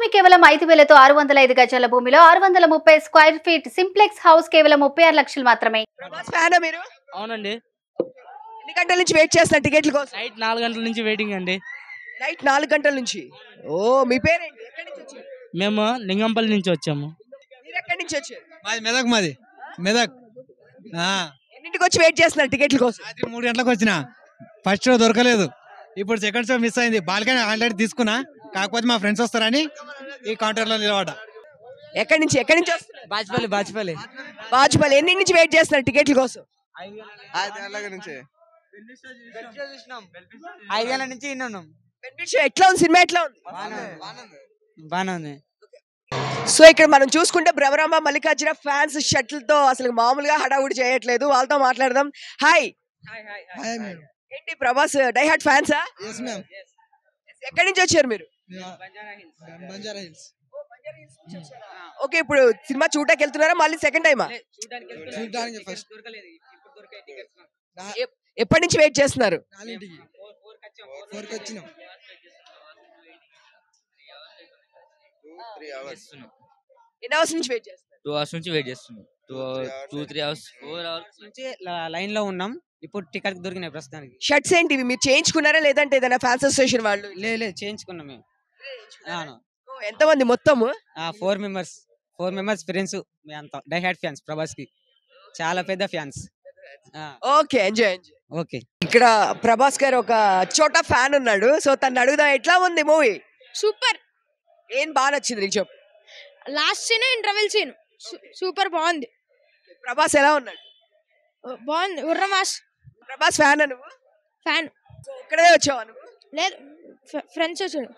భూమి కేవలం ఐదు వేలతో ఆరు వందల ఐదు గజాల భూమిలో ఆరు వందల ముప్పై స్క్వేర్ ఫీట్ సింప్లెక్స్ హౌస్ కేవలం ముప్పై ఆరు లక్షలు మాత్రమే ప్రభాస్ ఫ్యానా మీరు అవునండి ఎన్ని గంటల నుంచి వెయిట్ చేస్తున్నారు టికెట్ల కోసం నైట్ నాలుగు గంటల నుంచి వెయిటింగ్ అండి నైట్ నాలుగు గంటల నుంచి ఓ మీ పేరేంటి ఎక్కడి నుంచి వచ్చారు మేము లింగంపల్లి నుంచి వచ్చాము మీరు ఎక్కడి నుంచి వచ్చారు మాది మెదక్ మాది మెదక్ ఆ, ఎన్నింటికి వచ్చి వెయిట్ చేస్తున్నారు టికెట్ల కోసం రాత్రి మూడు గంటలకు వచ్చిన ఫస్ట్ షో దొరకలేదు ఇప్పుడు సెకండ్ షో మిస్ అయింది బాల్కనీ ఆల్రెడీ తీసుకున్నా కాకపోతే మా ఫ్రెండ్స్ వస్తారని ఈ కౌంటర్ లో నిలబడ్డా ఎక్కడి నుంచి ఎక్కడి నుంచి వస్తున్నారు బాజ్పల్లి బాజ్పల్లి బాజుపల్లి ఎన్ని నుంచి వెయిట్ చేస్తున్నారు టికెట్ల కోసం ఐదు గంటల నుంచి ఇన్ని ఉన్నాం బెనిఫిట్ షో ఎట్లా ఉంది సినిమా ఎట్లా ఉంది బాగానే ఉంది సో ఇక్కడ మనం చూసుకుంటే భ్రమరాంబ మల్లికార్జున ఫ్యాన్స్ షటిల్ తో అసలు మామూలుగా హడావుడి చేయట్లేదు వాళ్ళతో మాట్లాడదాం హాయ్ ఏంటి ప్రభాస్ డైహార్ట్ ఫ్యాన్సా ఎక్కడి నుంచి వచ్చారు మీరు ఓకే ఇప్పుడు సినిమా చూడటానికి వెళ్తున్నారా మళ్ళీ సెకండ్ టైమా ఎప్పటి నుంచి వెయిట్ చేస్తున్నారు ఎన్ని అవర్స్ నుంచి వెయిట్ చేస్తున్నారు టూ అవర్స్ నుంచి వెయిట్ చేస్తున్నాం two two three hours four hours నుంచి లైన్ లో ఉన్నాం ఇప్పుడు టికెట్ దొరికినాయి ప్రస్తుతానికి షర్ట్స్ ఏంటి ఇవి మీరు చేయించుకున్నారా లేదంటే ఏదైనా ఫ్యాన్స్ అసోసియేషన్ వాళ్ళు లేదు లేదు చేయించుకున్నాం మేము ఓ, ఎంతమంది మొత్తము four members four members friends మీ అంతా డై హ్యాడ్ ఫ్యాన్స్ ప్రభాస్ కి చాలా పెద్ద fans okay enjoy enjoy okay ఇక్కడ ప్రభాస్ గారు ఒక చోట ఫ్యాన్ ఉన్నాడు సో తను అడుగుదాం ఎట్లా ఉంది మూవీ సూపర్ ఏం బాగా నచ్చింది నీకు చెప్పు last scene interval scene super బాగుంది ప్రభాస్ ఎలా ఉన్నాడు బాగుంది ఉర్రమాస్ ప్రభాస్ ఫ్యాన్ నువ్వు ఫ్యాన్ సో ఇక్కడే వచ్చావా నువ్వు లేదు ఫ్రెండ్స్ వచ్చాడు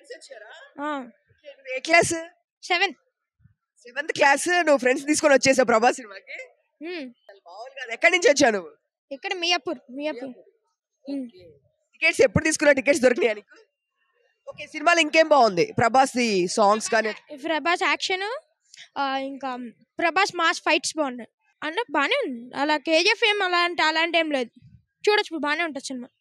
ఏ క్లాస్ సెవెన్ సెవెంత్ క్లాస్ నువ్వు ఫ్రెండ్స్ తీసుకొని వచ్చేసావు ప్రభాస్ సినిమాకి మామూలు కాదు ఎక్కడి నుంచి వచ్చావు నువ్వు ఇక్కడ మియాపూర్ మియాపూర్ టికెట్స్ ఎప్పుడు తీసుకున్నావు టికెట్స్ దొరికినాయా నీకు ఓకే సినిమాలో ఇంకేం బాగుంది ప్రభాస్ ది సాంగ్స్ కానీ ప్రభాస్ యాక్షన్ ఇంకా ప్రభాస్ మాస్ ఫైట్స్ బాగున్నాయి అంటే బాగానే ఉంది అలా కేజీఎఫ్ ఏం అలాంటి అలాంటి ఏం లేదు చూడొచ్చు బాగానే ఉంటుంది సినిమా